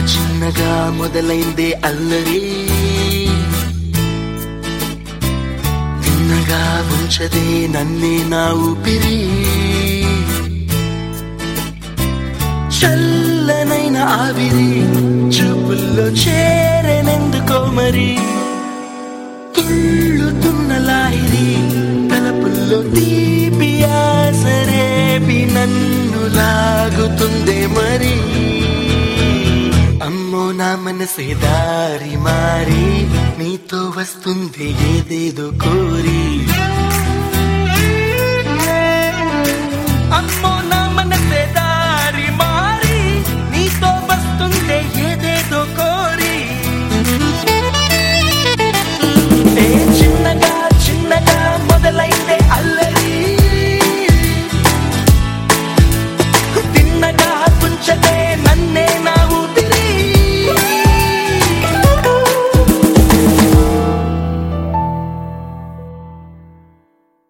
చిన్నగా మొదలైందే అల్లరి తిన్నగా ఉంచదే నన్నే నా ఊపిరి చల్లనైన ఆవిరి చూపుల్లో చేరనెందుకో మరి తుళ్ళుతున్న లాహిరి తలపుల్లో తీపి ఆసరేపి నన్ను లాగుతుందే మరి అమ్మో నా మనసే దారి మారి నీతో వస్తుంది ఏదేదో కోరి